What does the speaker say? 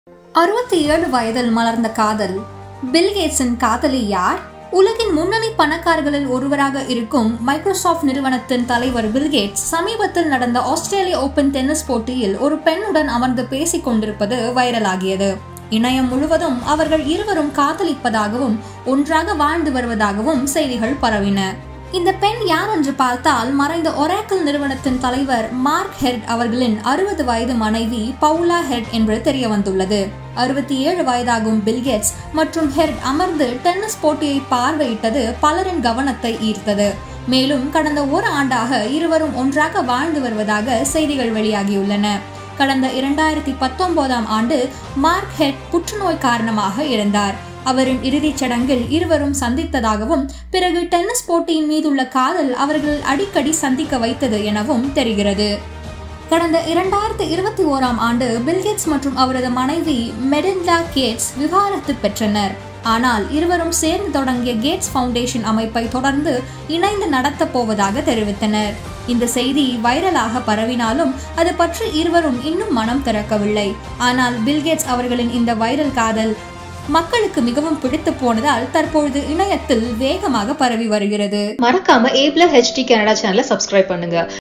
அறுபத்தி ஏழு வயதில் மலர்ந்த காதல் பில்கேட்ஸின் காதலி யார் உலகின் முன்னணி பணக்காரர்களில் ஒருவராக இருக்கும் மைக்ரோசாஃப்ட் நிறுவனத்தின் தலைவர் பில்கேட்ஸ் சமீபத்தில் நடந்த ஆஸ்திரேலிய ஓபன் டென்னிஸ் போட்டியில் ஒரு பெண்ணுடன் அமர்ந்து பேசிக் கொண்டிருப்பது வைரலாகியது இணையம் முழுவதும் அவர்கள் இருவரும் காதலிப்பதாகவும் ஒன்றாக வாழ்ந்து வருவதாகவும் செய்திகள் பரவின இந்த பெண் யார் என்று பார்த்தால் மறைந்த ஒராக்கிள் நிறுவனத்தின் தலைவர் மார்க் ஹெர்ட் அவர்களின் அறுபது வயது மனைவி பவுலா ஹெர்ட் என்று தெரிய வந்துள்ளது அறுபத்தி ஏழு வயதாகும் பில்கேட்ஸ் மற்றும் ஹெர்ட் அமர்ந்து டென்னிஸ் போட்டியை பார்வையிட்டது பலரின் கவனத்தை ஈர்த்தது மேலும் கடந்த ஒரு ஆண்டாக இருவரும் ஒன்றாக வாழ்ந்து வருவதாக செய்திகள் வெளியாகியுள்ளன கடந்த இரண்டாயிரத்தி பத்தொன்பதாம் ஆண்டு மார்க் ஹெட் புற்றுநோய் காரணமாக இறந்தார் அவரின் இறுதிச் சடங்கில் இருவரும் சந்தித்ததாகவும் பிறகு டென்னிஸ் போட்டியின் மீதுள்ள காதல் அவர்கள் அடிக்கடி சந்திக்க வைத்தது எனவும் தெரிகிறது கடந்த இரண்டாயிரத்தி இருபத்தி ஓராம் ஆண்டு பில்கேட்ஸ் மற்றும் அவரது மனைவி மெடிண்டா கேட்ஸ் விவாகரத்து பெற்றனர் ஆனால் இருவரும் சேர்ந்து தொடங்கிய கேட்ஸ் ஃபவுண்டேஷன் அமைப்பை தொடர்ந்து இணைந்து நடத்தப் போவதாக தெரிவித்தனர் இந்த செய்தி வைரலாக பரவினாலும் அது பற்றி இருவரும் இன்னும் மனம் திறக்கவில்லை ஆனால் பில்கேட்ஸ் அவர்களின் இந்த வைரல் காதல் மக்களுக்கு மிகவும் பிடித்து போனதால் தற்பொழுது இணையத்தில் வேகமாக பரவி வருகிறது மறக்காம ஏப்ல ஹெச்டி கனடா சேனலை சப்ஸ்கிரைப் பண்ணுங்க